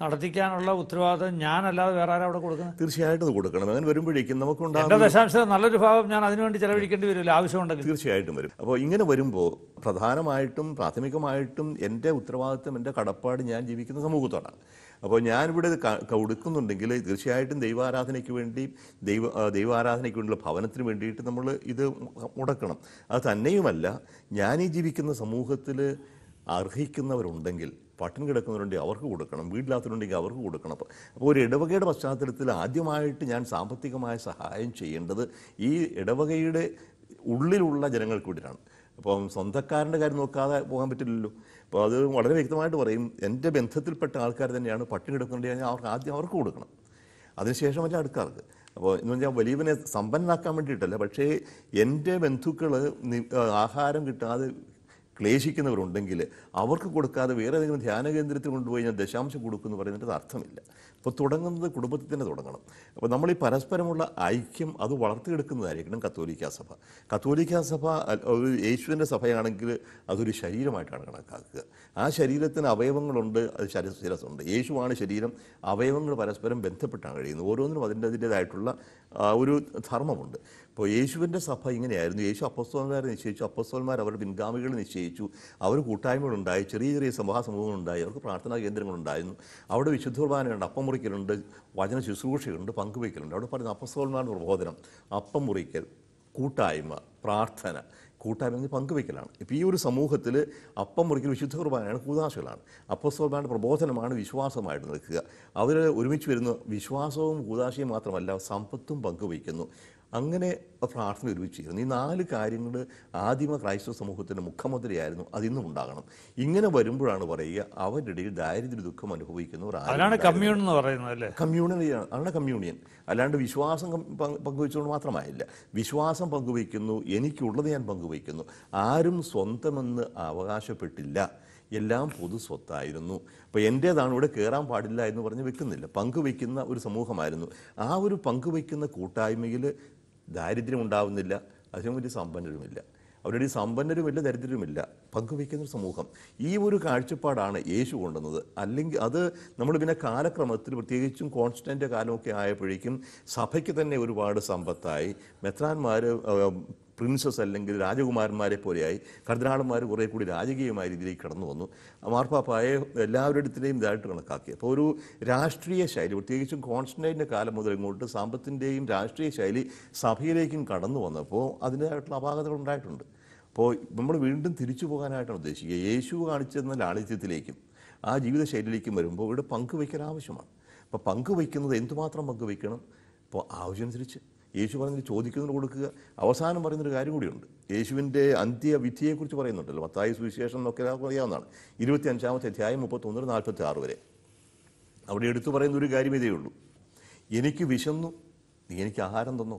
നടത്തിക്കാനുള്ള ഉത്തരവാദിത്വം ഞാനല്ലാതെ വേറെ ആരാ അവിടെ കൊടുക്കുന്നത് തീർച്ചയായിട്ടും അത് കൊടുക്കണം അങ്ങനെ വരുമ്പോഴേക്കും എൻ്റെ നമുക്കുണ്ടാകുന്ന ദശാംശം നല്ലൊരു ഭാഗം ഞാൻ അതിനുവേണ്ടി ചെലവഴിക്കേണ്ടി വരില്ല ആവശ്യമുണ്ടെങ്കിൽ തീർച്ചയായിട്ടും വരും അപ്പോൾ ഇങ്ങനെ വരുമ്പോൾ പ്രധാനമായിട്ടും പ്രാഥമികമായിട്ടും എൻ്റെ ഉത്തരവാദിത്വം എൻ്റെ കടപ്പാട് ഞാൻ ജീവിക്കുന്ന സമൂഹത്തോടാണ് അപ്പോൾ ഞാനിവിടെ ഇത് ക- കൊടുക്കുന്നുണ്ടെങ്കിൽ തീർച്ചയായിട്ടും ദൈവാരാധനയ്ക്ക് വേണ്ടി ദൈവ ആ, ദൈവാരാധനയ്ക്ക് വേണ്ടിയുള്ള ഭവനത്തിന് വേണ്ടിയിട്ട് നമ്മൾ ഇത് മുടക്കണം അത് തന്നെയുമല്ല ഞാൻ ഈ ജീവിക്കുന്ന സമൂഹത്തിൽ അർഹിക്കുന്നവരുണ്ടെങ്കിൽ പട്ടിണി കിടക്കുന്നവരുണ്ടെങ്കിൽ അവർക്ക് കൊടുക്കണം വീട്ടിലാത്തവരുണ്ടെങ്കിൽ അവർക്ക് കൊടുക്കണം അപ്പോൾ അപ്പോൾ ഒരു ഇടവകയുടെ പശ്ചാത്തലത്തിൽ ആദ്യമായിട്ട് ഞാൻ സാമ്പത്തികമായ സഹായം ചെയ്യേണ്ടത് ഈ ഇടവകയുടെ ഉള്ളിലുള്ള ജനങ്ങൾക്ക് വേണ്ടിയിട്ടാണ് അപ്പം സ്വന്തക്കാരൻ്റെ കാര്യം നോക്കാതെ പോകാൻ പറ്റില്ലല്ലോ അപ്പോൾ അത് വളരെ വ്യക്തമായിട്ട് പറയും എൻ്റെ ബന്ധത്തിൽപ്പെട്ട ആൾക്കാർ തന്നെയാണ് പട്ടിണി കിടക്കുന്നുണ്ടെങ്കിൽ അവർക്ക് ആദ്യം അവർക്ക് കൊടുക്കണം അതിനുശേഷം മറ്റേ അടുക്കാർക്ക് അപ്പോൾ എന്ന് പറഞ്ഞാൽ വലിയവനെ സമ്പന്നനാക്കാൻ വേണ്ടിയിട്ടല്ല പക്ഷേ എൻ്റെ ബന്ധുക്കൾ ആഹാരം കിട്ടാതെ ക്ലേശിക്കുന്നവരുണ്ടെങ്കിൽ അവർക്ക് കൊടുക്കാതെ വേറെ ഏതെങ്കിലും ധ്യാന കേന്ദ്രത്തിൽ കൊണ്ടുപോയി ഞാൻ ദശാംശം കൊടുക്കുമെന്ന് പറയുന്നതിൻ്റെ അർത്ഥമില്ല അപ്പോൾ തുടങ്ങുന്നത് കുടുംബത്തിൽ തന്നെ തുടങ്ങണം അപ്പോൾ നമ്മൾ ഈ പരസ്പരമുള്ള ഐക്യം അത് വളർത്തിയെടുക്കുന്നതായിരിക്കണം കത്തോലിക്ക സഭ കത്തോലിക്ക സഭ അ- ഒരു യേശുവിൻ്റെ സഭയാണെങ്കിൽ അതൊരു ശരീരമായിട്ടാണ് കണക്കാക്കുക ആ ശരീരത്തിന് അവയവങ്ങളുണ്ട് അത് ശര- ശിരസ്സുണ്ട് യേശുവാണ് ശരീരം അവയവങ്ങൾ പരസ്പരം ബന്ധപ്പെട്ടാണ് കഴിയുന്നത് ഓരോന്നിനും അതിൻ്റെ അതിൻ്റേതായിട്ടുള്ള ആ, ഒരു ധർമ്മമുണ്ട് ഇപ്പോൾ യേശുവിൻ്റെ സഭ ഇങ്ങനെയായിരുന്നു യേശു അപ്പസ്തോന്മാരെ നിശ്ചയിച്ചു അപ്പസ്തോന്മാർ അവരുടെ പിൻഗാമികളെ നിശ്ചയിച്ചു അവർ കൂട്ടായ്മകളുണ്ടായി ചെറിയ ചെറിയ സഭാ സമൂഹങ്ങളുണ്ടായി അവർക്ക് പ്രാർത്ഥനാ കേന്ദ്രങ്ങളുണ്ടായിരുന്നു അവിടെ വിശുദ്ധ കുർബാനയുണ്ട് അപ്പം മുറിക്കലുണ്ട് വചന ശുശ്രൂഷയുണ്ട് പങ്കുവയ്ക്കലുണ്ട് അവിടെ പറയുന്ന അപ്പസ്തോന്മാരുടെ പ്രബോധനം അപ്പം മുറിക്കൽ കൂട്ടായ്മ പ്രാർത്ഥന കൂട്ടായ്മ എന്ന് പങ്കുവയ്ക്കലാണ് ഇപ്പോൾ ഈ ഒരു സമൂഹത്തിൽ അപ്പം മുറിക്കൽ വിശുദ്ധ കുർബാനയാണ് കൂതാശകളാണ് അപ്പസ്തോൽമാരുടെ പ്രബോധനമാണ് വിശ്വാസമായിട്ട് നിൽക്കുക അവർ ഒരുമിച്ച് വരുന്ന വിശ്വാസവും കൂതാശയും മാത്രമല്ല സമ്പത്തും പങ്കുവയ്ക്കുന്നു അങ്ങനെ പ്രാർത്ഥന ഒരുമിച്ച് ചേരുന്നു ഈ നാല് കാര്യങ്ങൾ ആദിമ ക്രൈസ്തവ സമൂഹത്തിൻ്റെ മുഖമുദ്രയായിരുന്നു അതിന്നും ഉണ്ടാകണം ഇങ്ങനെ വരുമ്പോഴാണ് പറയുക അവരുടെ ഇടയിൽ ദാരിദ്ര്യ ദുഃഖം അനുഭവിക്കുന്നവർ ആരും അതിനാണ് കമ്മ്യൂൺ എന്ന് പറയുന്നത് അല്ലേ കമ്മ്യൂണിയൻ ആണ് കമ്മ്യൂണിയൻ അല്ലാണ്ട് വിശ്വാസം കം- പങ്ക് പങ്കുവെച്ചുകൊണ്ട് മാത്രമായില്ല വിശ്വാസം പങ്കുവയ്ക്കുന്നു എനിക്കുള്ളത് ഞാൻ പങ്കുവയ്ക്കുന്നു ആരും സ്വന്തമെന്ന് അവകാശപ്പെട്ടില്ല എല്ലാം പൊതു സ്വത്തായിരുന്നു അപ്പോൾ എൻ്റേതാണ് ഇവിടെ കയറാൻ പാടില്ല എന്ന് പറഞ്ഞ് വെക്കുന്നില്ല പങ്കുവയ്ക്കുന്ന ഒരു സമൂഹമായിരുന്നു ആ ഒരു പങ്കുവയ്ക്കുന്ന കൂട്ടായ്മയിൽ ദാരിദ്ര്യം ഉണ്ടാവുന്നില്ല അതിനും വലിയ സമ്പന്നരുമില്ല അവരുടെ ഈ സമ്പന്നരുമില്ല ദരിദ്രരുമില്ല പങ്കുവയ്ക്കുന്ന ഒരു സമൂഹം ഈ ഒരു കാഴ്ചപ്പാടാണ് യേശു കൊണ്ടുവന്നത് അല്ലെങ്കിൽ അത് നമ്മൾ പിന്നെ കാലക്രമത്തിൽ പ്രത്യേകിച്ചും കോൺസ്റ്റൻ്റ് കാലമൊക്കെ ആയപ്പോഴേക്കും സഭയ്ക്ക് തന്നെ ഒരുപാട് സമ്പത്തായി മെത്രാന്മാർ പ്രിൻസസ് അല്ലെങ്കിൽ രാജകുമാരന്മാരെ പോലെയായി കർദിനാളന്മാർ കുറേ കൂടി രാജകീയമായ രീതിയിലേക്ക് കടന്നു വന്നു മാർപ്പാപ്പായ എല്ലാവരുടെയും ഇതായിട്ട് കണക്കാക്കി അപ്പോൾ ഒരു രാഷ്ട്രീയ ശൈലി പ്രത്യേകിച്ചും കോൺസ്റ്റൻറ്റൈൻ്റെ കാലം മുതൽ ഇങ്ങോട്ട് സമ്പത്തിൻ്റെയും രാഷ്ട്രീയ ശൈലി സഭയിലേക്കും കടന്നു വന്നപ്പോൾ അതിൻ്റെതായിട്ടുള്ള അപാകതകൾ ഉണ്ടായിട്ടുണ്ട് അപ്പോൾ നമ്മൾ വീണ്ടും തിരിച്ചു പോകാനായിട്ടാണ് ഉദ്ദേശിക്കുക യേശു കാണിച്ചെന്ന ലാളിത്യത്തിലേക്കും ആ ജീവിതശൈലിയിലേക്കും വരുമ്പോൾ ഇവിടെ പങ്കുവയ്ക്കൽ ആവശ്യമാണ് അപ്പോൾ പങ്കുവയ്ക്കുന്നത് എന്തുമാത്രം പങ്കുവയ്ക്കണം അപ്പോൾ ആവശ്യമനുസരിച്ച് യേശു പറഞ്ഞത് ചോദിക്കുന്നതിന് കൊടുക്കുക അവസാനം പറയുന്നൊരു കാര്യം കൂടിയുണ്ട് യേശുവിൻ്റെ അന്ത്യവിധിയെക്കുറിച്ച് പറയുന്നുണ്ടല്ലോ മത്തായി സുവിശേഷം എന്നൊക്കെ എല്ലാവർക്കും അറിയാവുന്നതാണ് ഇരുപത്തി അഞ്ചാമത്തെ അധ്യായം മുപ്പത്തൊന്നിന് നാൽപ്പത്തി ആറ് വരെ അവിടെ എടുത്തു പറയുന്ന ഒരു കാര്യം ഇതേ ഉള്ളൂ എനിക്ക് വിശന്നു നീ എനിക്ക് ആഹാരം തന്നോ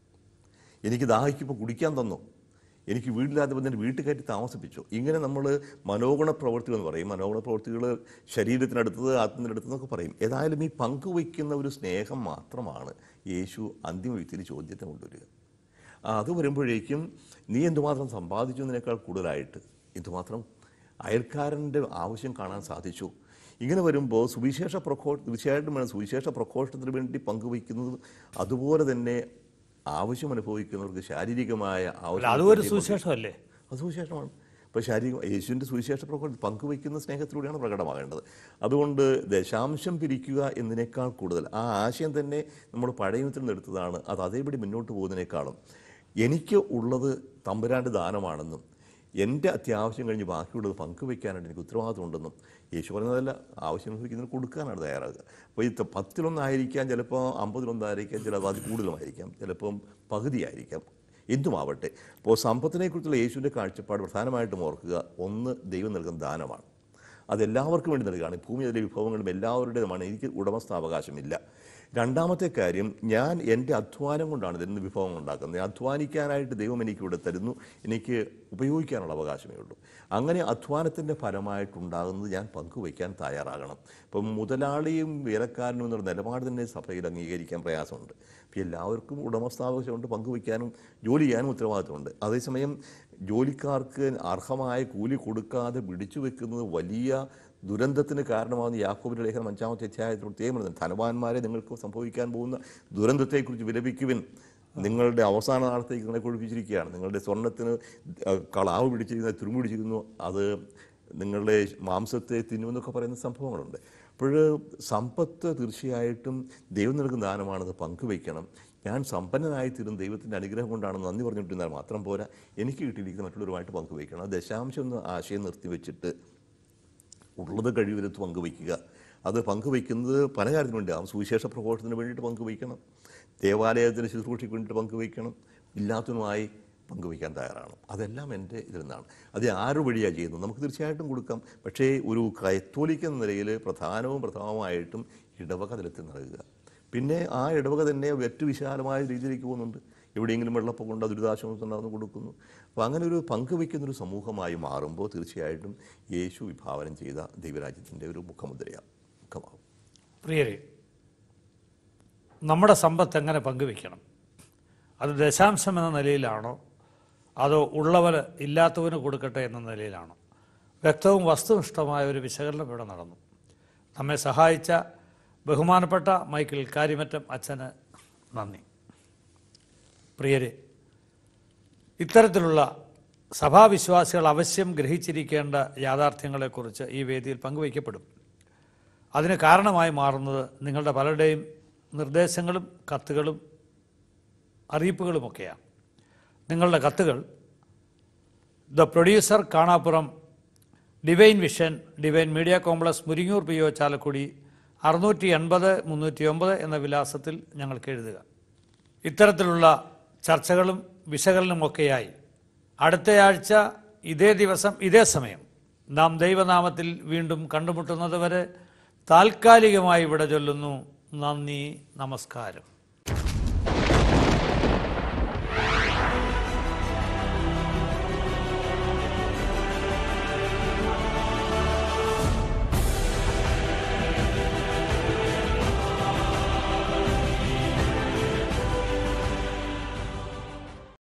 എനിക്ക് ദാഹിക്കുമ്പോൾ കുടിക്കാൻ തന്നോ എനിക്ക് വീട്ടിലാതെ വന്നിട്ട് വീട്ടിൽ കയറ്റി താമസിപ്പിച്ചു ഇങ്ങനെ നമ്മൾ മനോഗുണ പ്രവൃത്തികൾ എന്ന് പറയും മനോഗുണ പ്രവൃത്തികൾ ശരീരത്തിനടുത്തത് ആത്മത്തിനടുത്തെന്നൊക്കെ പറയും ഏതായാലും ഈ പങ്കുവയ്ക്കുന്ന ഒരു സ്നേഹം മാത്രമാണ് യേശു അന്തിമ വ്യക്തിയിൽ ചോദ്യത്തിന് കൊണ്ടുവരിക ആ, അത് വരുമ്പോഴേക്കും നീ എന്തുമാത്രം സമ്പാദിച്ചു എന്നതിനേക്കാൾ കൂടുതലായിട്ട് എന്തുമാത്രം അയൽക്കാരൻ്റെ ആവശ്യം കാണാൻ സാധിച്ചു ഇങ്ങനെ വരുമ്പോൾ സുവിശേഷ പ്രഘോ തീർച്ചയായിട്ടും വേണം സുവിശേഷ പ്രഘോഷണത്തിന് വേണ്ടി പങ്കുവയ്ക്കുന്നത് അതുപോലെ തന്നെ ആവശ്യം അനുഭവിക്കുന്നവർക്ക് ശാരീരികമായ അല്ല ആവശ്യം അതും ഒരു സുവിശേഷമല്ലേ അത് സുവിശേഷമാണ് അപ്പോൾ ശാരീരിക യേശുവിൻ്റെ സുവിശേഷ പ്രകടനം പങ്കുവയ്ക്കുന്ന സ്നേഹത്തിലൂടെയാണ് പ്രകടമാകേണ്ടത് അതുകൊണ്ട് ദശാംശം പിരിക്കുക എന്നതിനേക്കാൾ കൂടുതൽ ആ ആശയം തന്നെ നമ്മൾ പഴയ നിയമത്തിൽ നിന്ന് എടുത്തതാണ് അത് അതേപടി മുന്നോട്ട് പോകുന്നതിനേക്കാളും എനിക്ക് ഉള്ളത് തമ്പുരാൻ്റെ ദാനമാണെന്നും എൻ്റെ അത്യാവശ്യം കഴിഞ്ഞ് ബാക്കിയുള്ളത് പങ്കുവയ്ക്കാനായിട്ട് എനിക്ക് ഉത്തരവാദിത്വം ഉണ്ടെന്നും യേശു പറഞ്ഞതല്ല ആവശ്യം അനുഭവിക്കുന്നതിന് കൊടുക്കാനാണ് തയ്യാറാകുക അപ്പോൾ ഈ ത- പത്തിലൊന്നായിരിക്കാം ചിലപ്പോൾ അമ്പതിലൊന്നായിരിക്കാം ചിലപ്പോൾ അത് കൂടുതലുമായിരിക്കാം ചിലപ്പം പകുതിയായിരിക്കാം എന്തുമാവട്ടെ അപ്പോൾ സമ്പത്തിനെക്കുറിച്ചുള്ള യേശുവിൻ്റെ കാഴ്ചപ്പാട് പ്രധാനമായിട്ടും ഓർക്കുക ഒന്ന് ദൈവം നൽകുന്ന ദാനമാണ് അതെല്ലാവർക്കും വേണ്ടി നൽകുകയാണ് ഈ ഭൂമിയിലെ വിഭവങ്ങളും എല്ലാവരുടേതുമാണ് എനിക്ക് ഉടമസ്ഥാവകാശമില്ല രണ്ടാമത്തെ കാര്യം ഞാൻ എൻ്റെ അധ്വാനം കൊണ്ടാണ് ഇതിന് വിഭവം ഉണ്ടാക്കുന്നത് അധ്വാനിക്കാനായിട്ട് ദൈവം എനിക്ക് ഇവിടെ തരുന്നു എനിക്ക് ഉപയോഗിക്കാനുള്ള അവകാശമേ ഉള്ളൂ അങ്ങനെ അധ്വാനത്തിൻ്റെ ഫലമായിട്ടുണ്ടാകുന്നത് ഞാൻ പങ്കുവയ്ക്കാൻ തയ്യാറാകണം ഇപ്പം മുതലാളിയും വേലക്കാരനും എന്നൊരു നിലപാട് തന്നെ സഭയിൽ അംഗീകരിക്കാൻ പ്രയാസമുണ്ട് അപ്പോൾ എല്ലാവർക്കും ഉടമസ്ഥാവകാശമുണ്ട് പങ്കുവയ്ക്കാനും ജോലി ചെയ്യാനും ഉത്തരവാദിത്തമുണ്ട് അതേസമയം ജോലിക്കാർക്ക് അർഹമായ കൂലി കൊടുക്കാതെ പിടിച്ചു വെക്കുന്നത് വലിയ ദുരന്തത്തിന് കാരണമാകുന്ന യാക്കോബിന്റെ ലേഖനം അഞ്ചാമത്തെ അധ്യായത്തിൽ പ്രത്യേകം പറയുന്നത് ധനവാന്മാരെ നിങ്ങൾക്ക് സംഭവിക്കാൻ പോകുന്ന ദുരന്തത്തെക്കുറിച്ച് വിലപിക്കുവിൻ നിങ്ങളുടെ അവസാന നാളത്തേക്ക് നിങ്ങളെ കൊഴിപ്പിച്ചിരിക്കുകയാണ് നിങ്ങളുടെ സ്വർണത്തിന് അഹ് കളാവ് പിടിച്ചിരിക്കുന്ന തുരുമ്പ് പിടിച്ചിരിക്കുന്നു അത് നിങ്ങളുടെ മാംസത്തെ തിന്നുമെന്നൊക്കെ പറയുന്ന സംഭവങ്ങളുണ്ട് അപ്പോൾ സമ്പത്ത് തീർച്ചയായിട്ടും ദൈവം നൽകുന്ന ദാനമാണത് പങ്കുവയ്ക്കണം ഞാൻ സമ്പന്നനായി തീരും ദൈവത്തിൻ്റെ അനുഗ്രഹം കൊണ്ടാണ് നന്ദി പറഞ്ഞിട്ടിരുന്നാൽ മാത്രം പോരാ എനിക്ക് കിട്ടിയിരിക്കുന്ന മറ്റുള്ളവരുമായിട്ട് പങ്കുവയ്ക്കണം അത് ദശാംശം എന്ന ആശയം നിർത്തിവെച്ചിട്ട് ഉള്ളത് കഴിവിലത്ത് പങ്കുവയ്ക്കുക അത് പങ്കുവയ്ക്കുന്നത് പല കാര്യത്തിനു വേണ്ടി ആ സുവിശേഷ പ്രഘോഷത്തിന് വേണ്ടിയിട്ട് പങ്കുവയ്ക്കണം ദേവാലയത്തിന് ശുശ്രൂഷയ്ക്ക് വേണ്ടിയിട്ട് പങ്കുവയ്ക്കണം ഇല്ലാത്തതുമായി പങ്കുവയ്ക്കാൻ തയ്യാറാണ് അതെല്ലാം എൻ്റെ ഇതിൽ നിന്നാണ് അത് ആരു വഴിയാണ് ചെയ്യുന്നത് നമുക്ക് തീർച്ചയായിട്ടും കൊടുക്കാം പക്ഷേ ഒരു കത്തോലിക്ക എന്ന നിലയിൽ പ്രധാനവും പ്രധാനമായിട്ടും ഇടവക തലത്തിൽ നൽകുക പിന്നെ ആ ഇടവക തന്നെ ഏറ്റവും വിശാലമായ രീതിയിലേക്ക് പോകുന്നുണ്ട് എവിടെയെങ്കിലും വെള്ളപ്പൊക്കം കൊണ്ട് ദുരിതാശ്വാസം ഉണ്ടാകുന്ന കൊടുക്കുന്നു അപ്പോൾ അങ്ങനെ ഒരു പങ്കുവയ്ക്കുന്നൊരു സമൂഹമായി മാറുമ്പോൾ തീർച്ചയായിട്ടും യേശു വിഭാവനം ചെയ്ത ദൈവരാജ്യത്തിൻ്റെ ഒരു മുഖമുദ്രയാണ് മുഖമാകും പ്രിയരെ നമ്മുടെ സമ്പത്ത് എങ്ങനെ പങ്കുവെക്കണം അത് ദശാംശം എന്ന നിലയിലാണോ അതോ ഉള്ളവർ ഇല്ലാത്തവന് കൊടുക്കട്ടെ എന്ന നിലയിലാണോ വ്യക്തവും വസ്തുനിഷ്ഠമായ ഒരു വിശകലനം ഇവിടെ നടന്നു നമ്മെ സഹായിച്ച ബഹുമാനപ്പെട്ട മൈക്കിൾ കാര്യമറ്റം അച്ഛന് നന്ദി പ്രിയരെ ഇത്തരത്തിലുള്ള സഭാവിശ്വാസികൾ അവശ്യം ഗ്രഹിച്ചിരിക്കേണ്ട യാഥാർത്ഥ്യങ്ങളെക്കുറിച്ച് ഈ വേദിയിൽ പങ്കുവയ്ക്കപ്പെടും അതിന് കാരണമായി മാറുന്നത് നിങ്ങളുടെ പലരുടെയും നിർദ്ദേശങ്ങളും കത്തുകളും അറിയിപ്പുകളുമൊക്കെയാണ് നിങ്ങളുടെ കത്തുകൾ the producer Kanappuram divine vision divine media complex Muringoor P O Chalakudy അറുന്നൂറ്റി എൺപത് മുന്നൂറ്റി ഒമ്പത് എന്ന വിലാസത്തിൽ ഞങ്ങൾക്ക് എഴുതുക ഇത്തരത്തിലുള്ള ചർച്ചകളും വിശകലനമൊക്കെയായി അടുത്തയാഴ്ച ഇതേ ദിവസം ഇതേ സമയം നാം ദൈവനാമത്തിൽ വീണ്ടും കണ്ടുമുട്ടുന്നത് വരെ താൽക്കാലികമായി ഇവിടെ ചൊല്ലുന്നു നന്ദി നമസ്കാരം